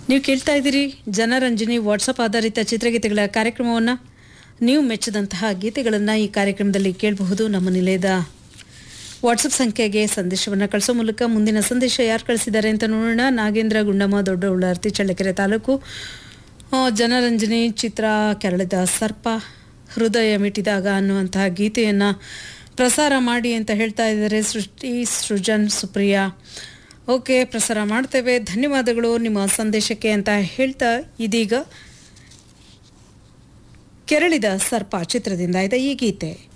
ನೀವು ಕೇಳ್ತಾ ಇದ್ದೀರಿ ಜನರಂಜನಿ ವಾಟ್ಸಪ್ ಆಧಾರಿತ ಚಿತ್ರಗೀತೆಗಳ ಕಾರ್ಯಕ್ರಮವನ್ನು ನೀವು ಮೆಚ್ಚಿದಂತಹ ಗೀತೆಗಳನ್ನು ಈ ಕಾರ್ಯಕ್ರಮದಲ್ಲಿ ಕೇಳಬಹುದು ನಮ್ಮ ನಿಲಯದ ವಾಟ್ಸಪ್ ಸಂಖ್ಯೆಗೆ ಸಂದೇಶವನ್ನು ಕಳಿಸೋ ಮೂಲಕ ಮುಂದಿನ ಸಂದೇಶ ಯಾರು ಕಳಿಸಿದ್ದಾರೆ ಅಂತ ನೋಡೋಣ ನಾಗೇಂದ್ರ ಗುಂಡಮ್ಮ ದೊಡ್ಡ ಉಳ್ಳಾರ್ತಿ ಚಳ್ಳಕೆರೆ ತಾಲೂಕು ಆ, ಜನರಂಜನಿ ಚಿತ್ರ ಕೆರಳಿದ ಸರ್ಪ ಹೃದಯ ಮಿಟಿದಾಗ ಅನ್ನುವಂತಹ ಗೀತೆಯನ್ನು ಪ್ರಸಾರ ಮಾಡಿ ಅಂತ ಹೇಳ್ತಾ ಇದ್ದಾರೆ ಸೃಷ್ಟಿ ಸೃಜನ್ ಸುಪ್ರಿಯಾ ಓಕೆ ಪ್ರಸಾರ ಮಾಡ್ತೇವೆ ಧನ್ಯವಾದಗಳು ನಿಮ್ಮ ಸಂದೇಶಕ್ಕೆ ಅಂತ ಹೇಳ್ತಾ ಇದೀಗ ಕೆರಳಿದ ಸರ್ಪ ಚಿತ್ರದಿಂದ ಇದೆ ಈ ಗೀತೆ